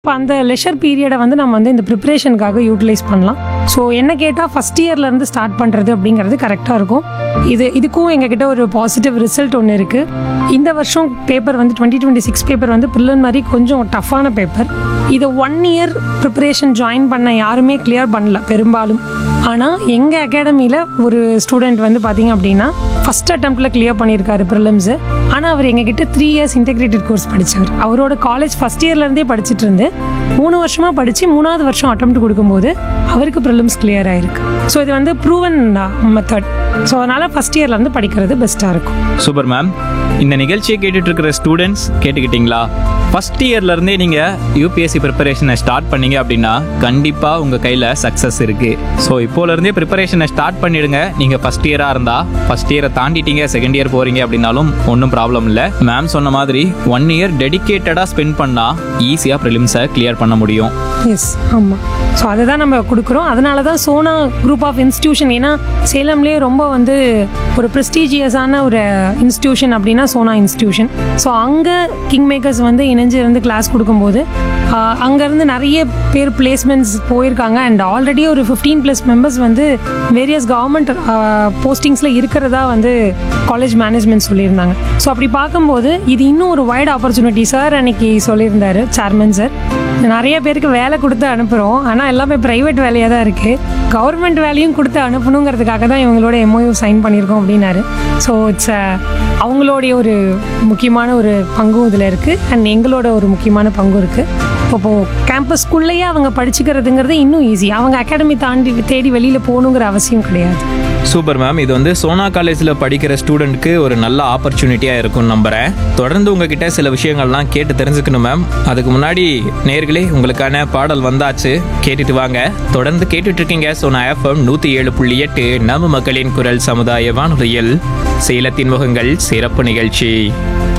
இப்போ அந்த லெஷர் பீரியடை வந்து நம்ம வந்து இந்த ப்ரிப்பரேஷனுக்காக யூட்டிலைஸ் பண்ணலாம் ஸோ என்ன கேட்டால் ஃபஸ்ட் இயர்லேருந்து ஸ்டார்ட் பண்ணுறது அப்படிங்கிறது கரெக்டாக இருக்கும் இது இதுக்கும் எங்ககிட்ட ஒரு பாசிட்டிவ் ரிசல்ட் ஒன்று இருக்குது இந்த வருஷம் பேப்பர் வந்து டுவெண்ட்டி டுவெண்ட்டி சிக்ஸ் பேப்பர் வந்து பில்லன் மாதிரி கொஞ்சம் டஃப்பான பேப்பர் இதை ஒன் இயர் ப்ரிப்பரேஷன் ஜாயின் பண்ண யாருமே கிளியர் பண்ணல பெரும்பாலும் ஆனால் எங்கள் அகாடமியில் ஒரு ஸ்டூடெண்ட் வந்து பார்த்தீங்க அப்படின்னா ஃபஸ்ட் அட்டம்ப்டில் கிளியர் பண்ணியிருக்காரு ப்ரிலிம்ஸு ஆனால் அவர் எங்ககிட்ட த்ரீ இயர்ஸ் இன்டெகிரேட்டட் கோர்ஸ் படித்தவர் அவரோட காலேஜ் ஃபஸ்ட் இயர்லேருந்தே படிச்சுட்டு இருந்து மூணு வருஷமாக படித்து மூணாவது வருஷம் அட்டம்ப்ட் கொடுக்கும்போது அவருக்கு ப்ரிலிம்ஸ் கிளியர் ஆயிருக்கு ஸோ இது வந்து ப்ரூவன் மெத்தட் ஸோ அதனால் ஃபஸ்ட் இயர்லேருந்து படிக்கிறது பெஸ்ட்டாக இருக்கும் சூப்பர் மேம் இந்த நிகழ்ச்சியை கேட்டுட்டு இருக்கிற ஸ்டூடெண்ட்ஸ் கேட்டுக்கிட்டீங்களா ஃபர்ஸ்ட் இயர்ல இருந்தே நீங்க யூபிஎஸ்சி ப்ரிப்பரேஷனை ஸ்டார்ட் பண்ணீங்க அப்படின்னா கண்டிப்பா உங்க கையில சக்சஸ் இருக்கு ஸோ இப்போல இருந்தே ப்ரிப்பரேஷனை ஸ்டார்ட் பண்ணிடுங்க நீங்க ஃபர்ஸ்ட் இயரா இருந்தா ஃபர்ஸ்ட் இயரை தாண்டிட்டீங்க செகண்ட் இயர் போறீங்க அப்படின்னாலும் ஒன்றும் ப்ராப்ளம் இல்லை மேம் சொன்ன மாதிரி ஒன் இயர் டெடிகேட்டடா ஸ்பெண்ட் பண்ணா ஈஸியா ப்ரிலிம்ஸை கிளியர் பண்ண முடியும் எஸ் ஆமாம் ஸோ அதை தான் நம்ம கொடுக்குறோம் அதனால தான் சோனா குரூப் ஆஃப் இன்ஸ்டியூஷன் ஏன்னா சேலம்லேயே ரொம்ப வந்து ஒரு ப்ரெஸ்டீஜியஸான ஒரு இன்ஸ்டியூஷன் அப்படின்னா சோனா இன்ஸ்டியூஷன் ஸோ அங்கே கிங் மேக்கர்ஸ் வந்து இணைஞ்சு இருந்து கிளாஸ் கொடுக்கும்போது ஆஹ், அங்கேருந்து நிறைய பேர் பிளேஸ்மெண்ட்ஸ் போயிருக்காங்க அண்ட் ஆல்ரெடி ஒரு ஃபிஃப்டீன் ப்ளஸ் மெம்பர்ஸ் வந்து வேரியஸ் கவர்மெண்ட் போஸ்டிங்ஸில் இருக்கிறதா வந்து காலேஜ் மேனேஜ்மெண்ட் சொல்லியிருந்தாங்க ஸோ அப்படி பார்க்கும்போது இது இன்னும் ஒரு வைட் ஆப்பர்ச்சுனிட்டி சார் அன்னைக்கு சொல்லியிருந்தாரு சேர்மன் சார் நிறைய பேருக்கு வேலை கொடுத்து அனுப்புகிறோம் ஆனால் எல்லாமே ப்ரைவேட் வேலையாக தான் இருக்குது கவர்மெண்ட் வேலையும் கொடுத்து அனுப்பணுங்கிறதுக்காக தான் இவங்களோட எம்ஓயு சைன் பண்ணியிருக்கோம் அப்படின்னாரு ஸோ இட்ஸ் அவங்களுடைய ஒரு முக்கியமான ஒரு பங்கும் இதில் இருக்குது அண்ட் எங்களோட ஒரு முக்கியமான பங்கும் இருக்குது இப்போ கேம்பஸ்க்குள்ளேயே அவங்க படிச்சுக்கிறதுங்கிறது இன்னும் ஈஸி அவங்க அகாடமி தாண்டி தேடி வெளியில் போகணுங்கிற அவசியம் கிடையாது சூப்பர் மேம் இது வந்து சோனா காலேஜில் படிக்கிற ஸ்டூடெண்ட்க்கு ஒரு நல்ல ஆப்பர்ச்சுனிட்டியாக இருக்கும்னு நம்புகிறேன் தொடர்ந்து உங்ககிட்ட சில விஷயங்கள்லாம் கேட்டு தெரிஞ்சுக்கணும் மேம் அதுக்கு முன்னாடி நேர்களே உங்களுக்கான பாடல் வந்தாச்சு கேட்டுட்டு வாங்க தொடர்ந்து கேட்டுட்டு இருக்கீங்க சோனா எஃப்எம் நூற்றி ஏழு புள்ளி எட்டு நம்ம மக்களின் குரல் சமுதாய வானொலியில் சேலத்தின் முகங்கள் சிறப்பு நிகழ்ச்சி